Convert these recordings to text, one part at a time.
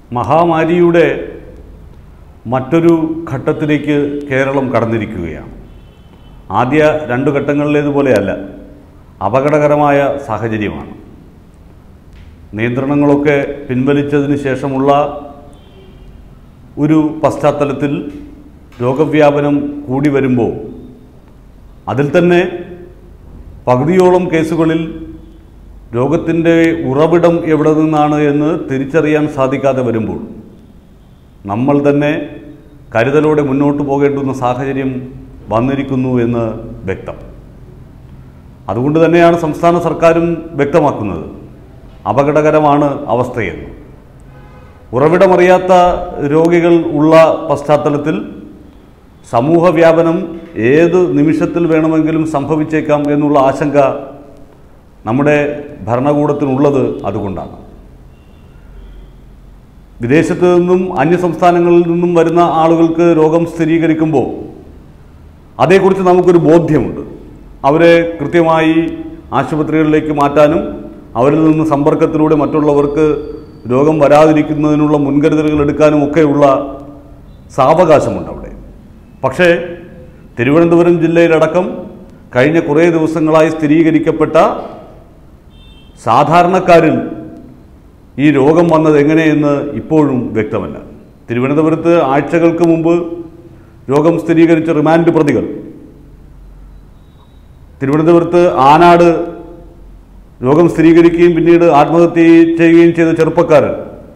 മഹാമാരിയുടെ മറ്റൊരു ഘട്ടത്തിലേക്ക് കേരളം കടന്നിരിക്കുകയാണ് ആദ്യ രണ്ട് ഘട്ടങ്ങളിലേതുപോലെയല്ല അപകടകരമായ സാഹചര്യമാണ് നിയന്ത്രണങ്ങളൊക്കെ പിൻവലിച്ചതിന് ശേഷമുള്ള ഒരു പശ്ചാത്തലത്തിൽ രോഗവ്യാപനം കൂടി വരുമ്പോൾ അതിൽ തന്നെ പകുതിയോളം കേസുകളിൽ രോഗത്തിൻ്റെ ഉറവിടം എവിടെ നിന്നാണ് എന്ന് തിരിച്ചറിയാൻ സാധിക്കാതെ വരുമ്പോൾ നമ്മൾ തന്നെ കരുതലോടെ മുന്നോട്ട് പോകേണ്ടുന്ന സാഹചര്യം വന്നിരിക്കുന്നു എന്ന് വ്യക്തം അതുകൊണ്ട് തന്നെയാണ് സംസ്ഥാന സർക്കാരും വ്യക്തമാക്കുന്നത് അപകടകരമാണ് അവസ്ഥയെന്ന് ഉറവിടമറിയാത്ത രോഗികൾ ഉള്ള പശ്ചാത്തലത്തിൽ സമൂഹ വ്യാപനം ഏത് നിമിഷത്തിൽ വേണമെങ്കിലും സംഭവിച്ചേക്കാം എന്നുള്ള ആശങ്ക നമ്മുടെ ഭരണകൂടത്തിനുള്ളത് അതുകൊണ്ടാണ് വിദേശത്ത് നിന്നും അന്യസംസ്ഥാനങ്ങളിൽ നിന്നും വരുന്ന ആളുകൾക്ക് രോഗം സ്ഥിരീകരിക്കുമ്പോൾ അതേക്കുറിച്ച് നമുക്കൊരു ബോധ്യമുണ്ട് അവരെ കൃത്യമായി ആശുപത്രികളിലേക്ക് മാറ്റാനും അവരിൽ നിന്ന് സമ്പർക്കത്തിലൂടെ മറ്റുള്ളവർക്ക് രോഗം വരാതിരിക്കുന്നതിനുള്ള മുൻകരുതലുകൾ എടുക്കാനും ഒക്കെയുള്ള സാവകാശമുണ്ട് അവിടെ പക്ഷേ തിരുവനന്തപുരം ജില്ലയിലടക്കം കഴിഞ്ഞ കുറേ ദിവസങ്ങളായി സ്ഥിരീകരിക്കപ്പെട്ട സാധാരണക്കാരിൽ ഈ രോഗം വന്നത് എങ്ങനെയെന്ന് ഇപ്പോഴും വ്യക്തമല്ല തിരുവനന്തപുരത്ത് ആഴ്ചകൾക്ക് മുമ്പ് രോഗം സ്ഥിരീകരിച്ച റിമാൻഡ് പ്രതികൾ തിരുവനന്തപുരത്ത് ആനാട് രോഗം സ്ഥിരീകരിക്കുകയും പിന്നീട് ആത്മഹത്യ ചെയ്യുകയും ചെയ്ത ചെറുപ്പക്കാരൻ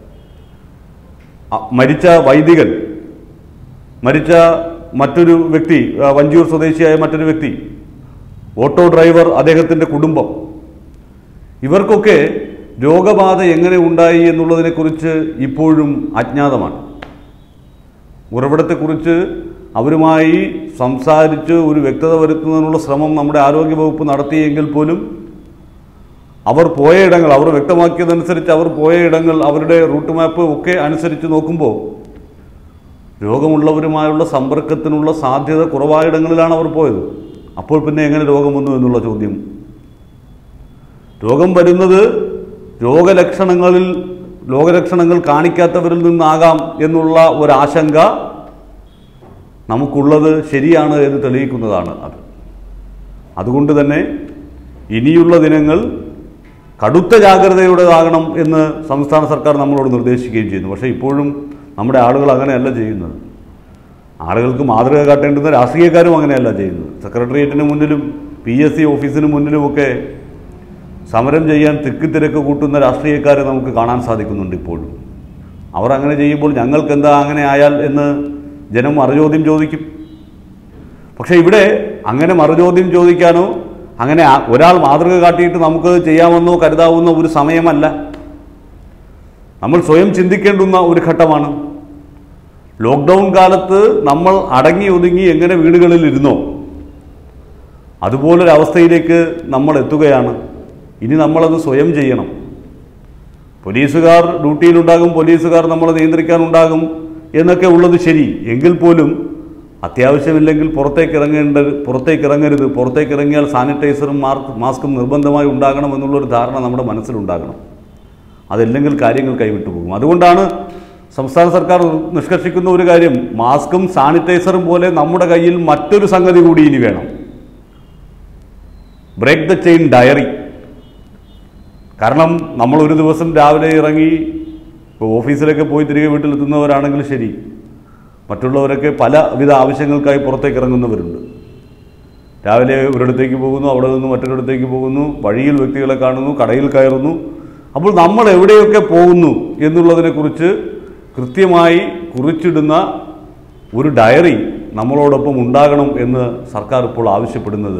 അ- മരിച്ച വൈദികൻ മരിച്ച മറ്റൊരു വ്യക്തി ആ, വഞ്ചിയൂർ സ്വദേശിയായ മറ്റൊരു വ്യക്തി ഓട്ടോ ഡ്രൈവർ അദ്ദേഹത്തിൻ്റെ കുടുംബം ഇവർക്കൊക്കെ രോഗബാധ എങ്ങനെ ഉണ്ടായി എന്നുള്ളതിനെക്കുറിച്ച് ഇപ്പോഴും അജ്ഞാതമാണ് ഉറവിടത്തെക്കുറിച്ച് അവരുമായി സംസാരിച്ച് ഒരു വ്യക്തത വരുത്തുന്നതിനുള്ള ശ്രമം നമ്മുടെ ആരോഗ്യവകുപ്പ് നടത്തിയെങ്കിൽ പോലും അവർ പോയ ഇടങ്ങൾ അവർ വ്യക്തമാക്കിയതനുസരിച്ച് അവർ പോയ ഇടങ്ങൾ അവരുടെ റൂട്ട് മാപ്പ് ഒക്കെ അനുസരിച്ച് നോക്കുമ്പോൾ രോഗമുള്ളവരുമായുള്ള സമ്പർക്കത്തിനുള്ള സാധ്യത കുറവായ ഇടങ്ങളിലാണ് അവർ പോയത് അപ്പോൾ പിന്നെ എങ്ങനെ രോഗം വന്നു എന്നുള്ള ചോദ്യം രോഗം വരുന്നത് രോഗലക്ഷണങ്ങളിൽ രോഗലക്ഷണങ്ങൾ കാണിക്കാത്തവരിൽ നിന്നാകാം എന്നുള്ള ഒരാശങ്ക നമുക്കുള്ളത് ശരിയാണ് എന്ന് തെളിയിക്കുന്നതാണ് അത് അതുകൊണ്ട് തന്നെ ഇനിയുള്ള ദിനങ്ങൾ കടുത്ത ജാഗ്രതയുടേതാകണം എന്ന് സംസ്ഥാന സർക്കാർ നമ്മളോട് നിർദ്ദേശിക്കുകയും ചെയ്യുന്നു പക്ഷേ ഇപ്പോഴും നമ്മുടെ ആളുകൾ അങ്ങനെയല്ല ചെയ്യുന്നത് ആളുകൾക്ക് മാതൃക കാട്ടേണ്ടുന്ന രാഷ്ട്രീയക്കാരും അങ്ങനെയല്ല ചെയ്യുന്നത് സെക്രട്ടേറിയറ്റിന് മുന്നിലും പി എസ് സി ഓഫീസിന് മുന്നിലുമൊക്കെ സമരം ചെയ്യാൻ തിക്കിത്തിരക്ക് കൂട്ടുന്ന രാഷ്ട്രീയക്കാരെ നമുക്ക് കാണാൻ സാധിക്കുന്നുണ്ട് ഇപ്പോഴും അവർ അങ്ങനെ ചെയ്യുമ്പോൾ ഞങ്ങൾക്ക് എന്താ അങ്ങനെ ആയാൽ എന്ന് ജനം മറുചോദ്യം ചോദിക്കും പക്ഷേ ഇവിടെ അങ്ങനെ മറുചോദ്യം ചോദിക്കാനോ അങ്ങനെ ആ- ഒരാൾ മാതൃക കാട്ടിയിട്ട് നമുക്ക് ചെയ്യാമെന്നോ കരുതാവുന്ന ഒരു സമയമല്ല നമ്മൾ സ്വയം ചിന്തിക്കേണ്ടുന്ന ഒരു ഘട്ടമാണ് ലോക്ക്ഡൗൺ കാലത്ത് നമ്മൾ അടങ്ങി ഒതുങ്ങി എങ്ങനെ വീടുകളിൽ ഇരുന്നോ അതുപോലൊരവസ്ഥയിലേക്ക് നമ്മൾ എത്തുകയാണ് ഇനി നമ്മളത് സ്വയം ചെയ്യണം പോലീസുകാർ ഡ്യൂട്ടിയിലുണ്ടാകും പോലീസുകാർ നമ്മളെ നിയന്ത്രിക്കാനുണ്ടാകും എന്നൊക്കെ ഉള്ളത് ശരി എങ്കിൽ പോലും അത്യാവശ്യമില്ലെങ്കിൽ പുറത്തേക്ക് ഇറങ്ങേണ്ട പുറത്തേക്ക് ഇറങ്ങരുത് പുറത്തേക്ക് ഇറങ്ങിയാൽ സാനിറ്റൈസറും മാർക്ക് മാസ്കും നിർബന്ധമായി ഉണ്ടാകണം എന്നുള്ളൊരു ധാരണ നമ്മുടെ മനസ്സിലുണ്ടാകണം അതല്ലെങ്കിൽ കാര്യങ്ങൾ കൈവിട്ടു പോകും അതുകൊണ്ടാണ് സംസ്ഥാന സർക്കാർ നിഷ്കർഷിക്കുന്ന ഒരു കാര്യം മാസ്കും സാനിറ്റൈസറും പോലെ നമ്മുടെ കയ്യിൽ മറ്റൊരു സംഗതി കൂടി ഇനി വേണം ബ്രേക്ക് ദ ചെയിൻ ഡയറി കാരണം നമ്മൾ ഒരു ദിവസം രാവിലെ ഇറങ്ങി ഇപ്പോൾ ഓഫീസിലൊക്കെ പോയി തിരികെ വീട്ടിലെത്തുന്നവരാണെങ്കിൽ ശരി മറ്റുള്ളവരൊക്കെ പലവിധ ആവശ്യങ്ങൾക്കായി പുറത്തേക്ക് ഇറങ്ങുന്നവരുണ്ട് രാവിലെ ഒരിടത്തേക്ക് പോകുന്നു അവിടെ നിന്ന് മറ്റൊരിടത്തേക്ക് പോകുന്നു വഴിയിൽ വ്യക്തികളെ കാണുന്നു കടയിൽ കയറുന്നു അപ്പോൾ നമ്മൾ എവിടെയൊക്കെ പോകുന്നു എന്നുള്ളതിനെക്കുറിച്ച് കൃത്യമായി കുറിച്ചിടുന്ന ഒരു ഡയറി നമ്മളോടൊപ്പം ഉണ്ടാകണം എന്ന് സർക്കാർ ഇപ്പോൾ ആവശ്യപ്പെടുന്നത്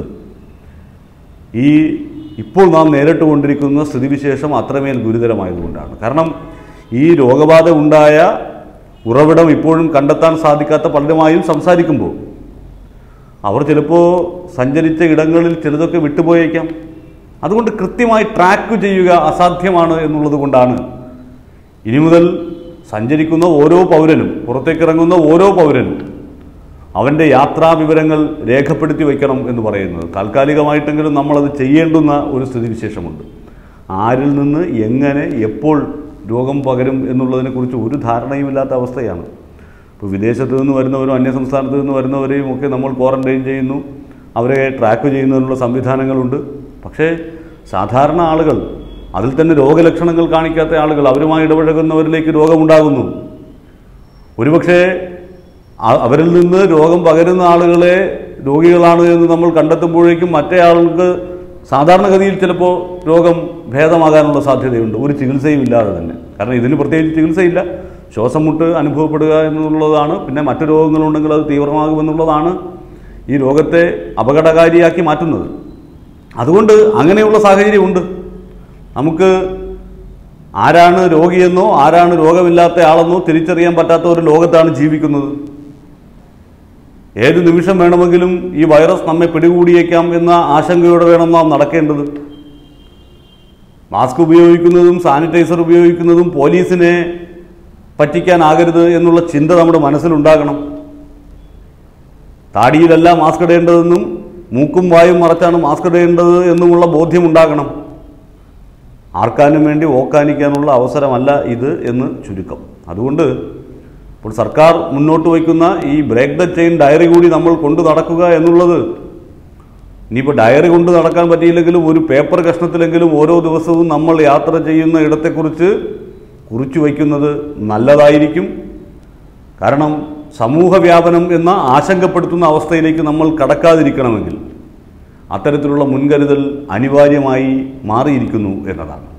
ഈ ഇപ്പോൾ നാം നേരിട്ട് കൊണ്ടിരിക്കുന്ന സ്ഥിതിവിശേഷം അത്രമേൽ ഗുരുതരമായതുകൊണ്ടാണ് കാരണം ഈ രോഗബാധ ഉണ്ടായ ഉറവിടം ഇപ്പോഴും കണ്ടെത്താൻ സാധിക്കാത്ത പലരുമായും സംസാരിക്കുമ്പോൾ അവർ ചിലപ്പോൾ സഞ്ചരിച്ച ഇടങ്ങളിൽ ചിലതൊക്കെ വിട്ടുപോയേക്കാം അതുകൊണ്ട് കൃത്യമായി ട്രാക്ക് ചെയ്യുക അസാധ്യമാണ് എന്നുള്ളത് കൊണ്ടാണ് ഇനി മുതൽ സഞ്ചരിക്കുന്ന ഓരോ പൗരനും പുറത്തേക്കിറങ്ങുന്ന ഓരോ പൗരനും അവൻ്റെ യാത്രാ വിവരങ്ങൾ രേഖപ്പെടുത്തി വയ്ക്കണം എന്ന് പറയുന്നത് താൽക്കാലികമായിട്ടെങ്കിലും നമ്മളത് ചെയ്യേണ്ടുന്ന ഒരു സ്ഥിതിവിശേഷമുണ്ട് ആരിൽ നിന്ന് എങ്ങനെ എപ്പോൾ രോഗം പകരും എന്നുള്ളതിനെക്കുറിച്ച് ഒരു ധാരണയുമില്ലാത്ത അവസ്ഥയാണ് ഇപ്പോൾ വിദേശത്ത് നിന്ന് വരുന്നവരും അന്യസംസ്ഥാനത്ത് നിന്ന് വരുന്നവരെയും ഒക്കെ നമ്മൾ ക്വാറന്റൈൻ ചെയ്യുന്നു അവരെ ട്രാക്ക് ചെയ്യുന്നതിനുള്ള സംവിധാനങ്ങളുണ്ട് പക്ഷേ സാധാരണ ആളുകൾ അതിൽ തന്നെ രോഗലക്ഷണങ്ങൾ കാണിക്കാത്ത ആളുകൾ അവരുമായി ഇടപഴകുന്നവരിലേക്ക് രോഗമുണ്ടാകുന്നു ഒരുപക്ഷെ ആ- അവരിൽ നിന്ന് രോഗം പകരുന്ന ആളുകളെ രോഗികളാണ് എന്ന് നമ്മൾ കണ്ടെത്തുമ്പോഴേക്കും മറ്റേ ആൾക്ക് സാധാരണഗതിയിൽ ചിലപ്പോൾ രോഗം ഭേദമാകാനുള്ള സാധ്യതയുണ്ട് ഒരു ചികിത്സയും ഇല്ലാതെ തന്നെ കാരണം ഇതിന് പ്രത്യേകിച്ച് ചികിത്സയില്ല ശ്വാസം മുട്ട് അനുഭവപ്പെടുക എന്നുള്ളതാണ് പിന്നെ മറ്റു രോഗങ്ങളുണ്ടെങ്കിൽ അത് തീവ്രമാകുമെന്നുള്ളതാണ് ഈ രോഗത്തെ അപകടകാരിയാക്കി മാറ്റുന്നത് അതുകൊണ്ട് അങ്ങനെയുള്ള സാഹചര്യമുണ്ട് നമുക്ക് ആരാണ് രോഗിയെന്നോ ആരാണ് രോഗമില്ലാത്ത ആളെന്നോ തിരിച്ചറിയാൻ പറ്റാത്ത ഒരു ലോകത്താണ് ജീവിക്കുന്നത് ഏത് നിമിഷം വേണമെങ്കിലും ഈ വൈറസ് നമ്മെ പിടികൂടിയേക്കാം എന്ന ആശങ്കയോടെ വേണം നാം നടക്കേണ്ടത് മാസ്ക് ഉപയോഗിക്കുന്നതും സാനിറ്റൈസർ ഉപയോഗിക്കുന്നതും പോലീസിനെ പറ്റിക്കാനാകരുത് എന്നുള്ള ചിന്ത നമ്മുടെ മനസ്സിലുണ്ടാകണം താടിയിലല്ല മാസ്ക് ഇടേണ്ടതെന്നും മൂക്കും വായും മറച്ചാണ് മാസ്ക് ഇടേണ്ടത് എന്നുമുള്ള ബോധ്യമുണ്ടാകണം ആർക്കാനും വേണ്ടി ഓക്കാനിക്കാനുള്ള അവസരമല്ല ഇത് എന്ന് ചുരുക്കം അതുകൊണ്ട് ഇപ്പോൾ സർക്കാർ മുന്നോട്ട് വയ്ക്കുന്ന ഈ ബ്രേക്ക് ദ ചെയിൻ ഡയറി കൂടി നമ്മൾ കൊണ്ടു നടക്കുക എന്നുള്ളത് ഇനിയിപ്പോൾ ഡയറി കൊണ്ട് നടക്കാൻ പറ്റിയില്ലെങ്കിലും ഒരു പേപ്പർ കഷ്ണത്തിലെങ്കിലും ഓരോ ദിവസവും നമ്മൾ യാത്ര ചെയ്യുന്ന ഇടത്തെക്കുറിച്ച് കുറിച്ചു വയ്ക്കുന്നത് നല്ലതായിരിക്കും കാരണം സമൂഹ വ്യാപനം എന്ന ആശങ്കപ്പെടുത്തുന്ന അവസ്ഥയിലേക്ക് നമ്മൾ കടക്കാതിരിക്കണമെങ്കിൽ അത്തരത്തിലുള്ള മുൻകരുതൽ അനിവാര്യമായി മാറിയിരിക്കുന്നു എന്നതാണ്